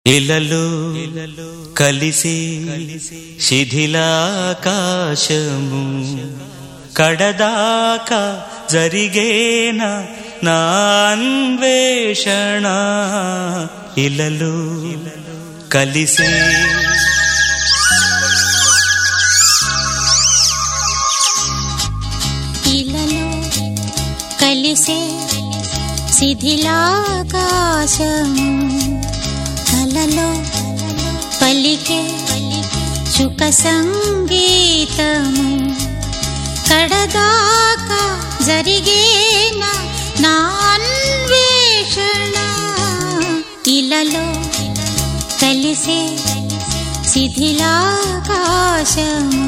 ఇలలు కలిసి శిథిలాకాశము కడదాకా జరిగేన నా అన్వేషణ ఇలలు కలిసి ఇలలో కలిసే శిథిలాకాశము కలలో పలికే సుఖ సంగీతము కడదాకా జరిగేన నా అన్వేషణ ఇలలో కలిసే శిథిలాకాశము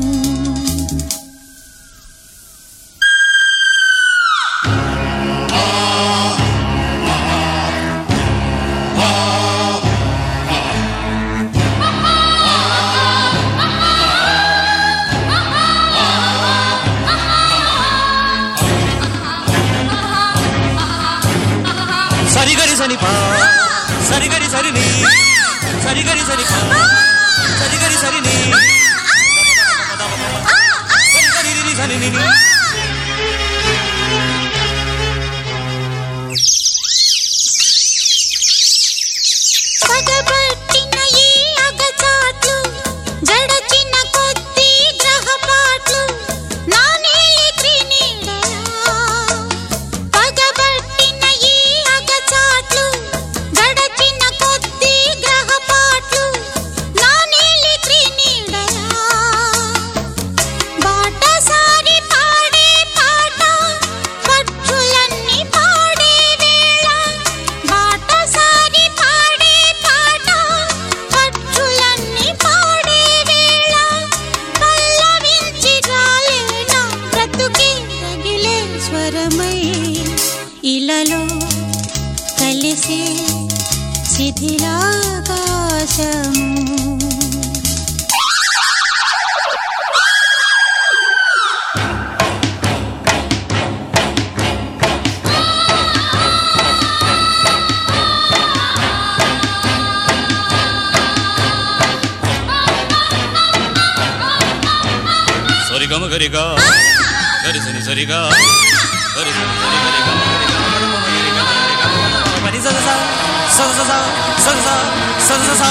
సరిగరి సని పా సరిగరి సరిని సరిగరి సని పా సరిగరి సరిని సరిగరి రిరి సని నిని. పగబట్టిన ఈ అగచాట్లు జడచిన కొద్ది గ్రహపాట్లు నా నీలి త్రినీడలా పగబట్టిన ఈ అగచాట్లు జడచిన కొద్ది గ్రహపాట్లు నా నీలి త్రినీడలా బాటసారి పాడే పాట పక్షులన్నీ పాడే వేళ బాటసారి పాడే పాట పక్షులన్నీ పాడే వేళ పల్లవించి రాలేన బ్రతుకే రగిలే స్వరమై ఇలలో కలిసే శిథిలాకాశము సరిగమ గరిగా గరిసని సరిగా గరిసని సరి గరిగమ గరిగమ గరిగమ గరిగమ గరిగమ పని సదస సదస సదస సదస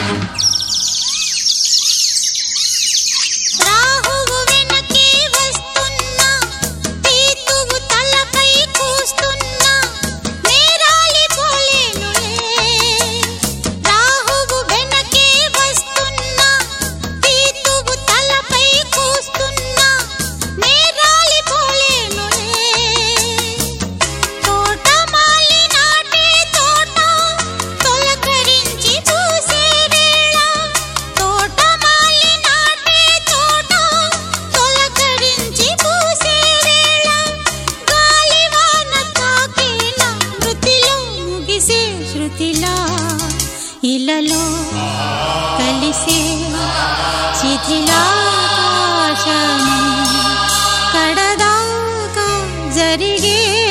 రాహువు వెనకే వస్తున్నా తీతువు తలపై కూస్తున్నా నేరాలి పోలేనులే రాహువు వెనకే వస్తున్నా తీతువు తలపై కూస్తున్నా నేరాలి పోలేనులే తోటమాలి నాటే తోట తొలకరించి చూసే వేళ తోటమాలి నాటే తోట తొలకరించి పూసే వేళ గాలివాన తాకేన మృతిలో ముగిసే శృతిలా ఇలలో కలిసే శిథిలాకాశము కడదాకా జరిగే